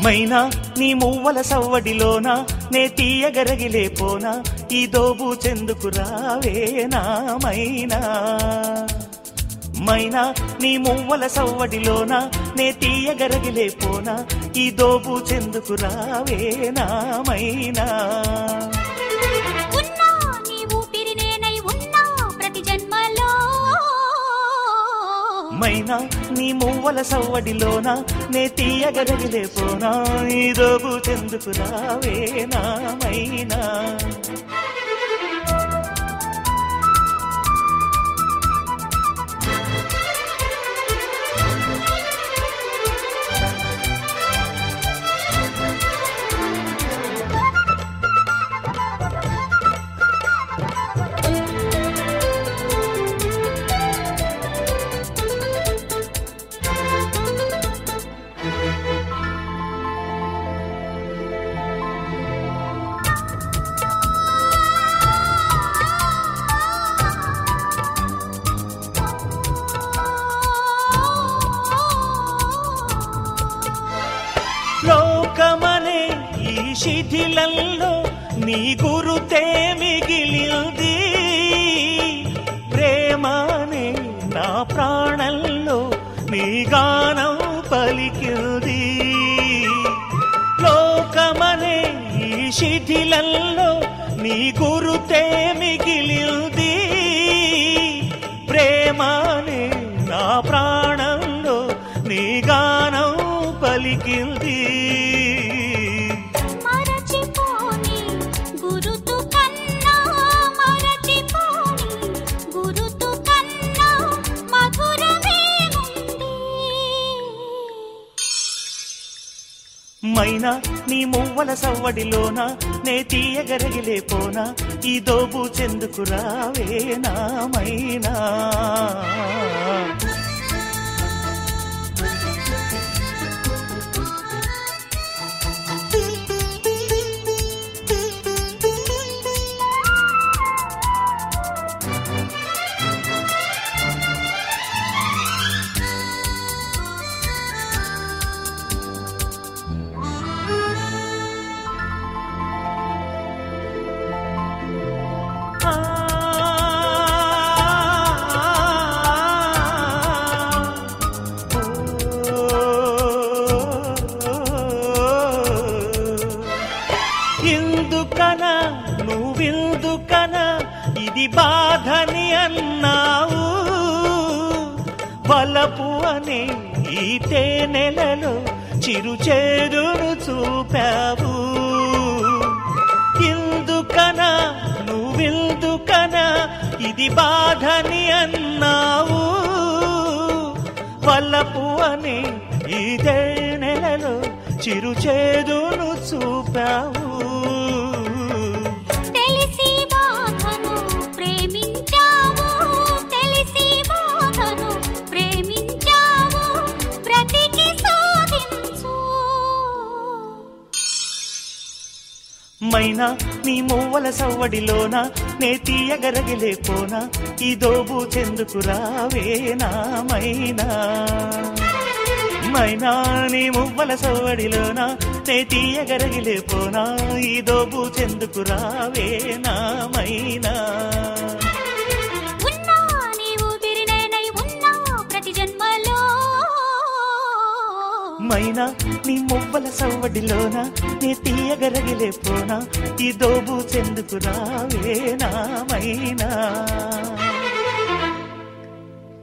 మైనా నీ మువ్వల సవ్వడిలోన నే తీయగరగిలే పోనా ఈ దోబు చెందుకు రావేనా మైనా మైనా నీ మువ్వల సవ్వడిలోన నే తీయగరగిలే పోనా ఈ దోబు చెందుకు రావేనా మైనా ఉన్నా నీ ఊపిరి నేనై ఉన్నా ప్రతి జన్మలో మైనా నీ మువ్వల సవ్వడిలోన నే తీయగరగిలే పోనా ఈ దోబు చెందుకు రావేనా మైనా లోకమనే ఈ శిథిలంలో నీ గురుతే మిగిలింది ప్రేమనే నా ప్రాణంలో నీ గానం పలికింది లోకమనే ఈ శిథిలంలో నీ గురుతే మిగిలింది ప్రేమనే నా ప్రాణంలో నీ గానం పలికింది మరచిపోని గురుతు కన్నా మరచిపోని గురుతు కన్నా మధురమే ఉంది మైనా నీ మువ్వల సవ్వడిలోన నే తీయగరగిలే పోనా ఈ దోబు చెందుకు రావేనా మైనా ఎందుకనా నువ్వెందుకనా ఇది బాధని అన్నావు వలపు అనే ఈ తేనెలలో చిరుచేదును చూపావు ఎందుకనా నువ్వెందుకనా ఇది బాధని అన్నావు వల్లపు అనే ఇదే నెలలో చిరుచేదును చూపావు తెలిసి బాధను ప్రేమించావు తెలిసి బాధను ప్రేమించావు బ్రతికి సాధించు మైనా నీ మువ్వల సవ్వడిలోన నే తీయగరగిలే పోనా ఈ దోబు చెందుకు రావేనా మైనా మైనా నీ మువ్వల సవ్వడిలోన నే తీయగరగిలే పోనా ఈ దోబు చెందుకు రావేనా మైనా ఉన్నా నీ ఊపిరి నేనై ఉన్నా ప్రతి జన్మలో మైనా నీ మువ్వల సవ్వడిలోన నే తీయగరగిలే పోనా ఈ దోబు చెందుకు రావేనా మైనా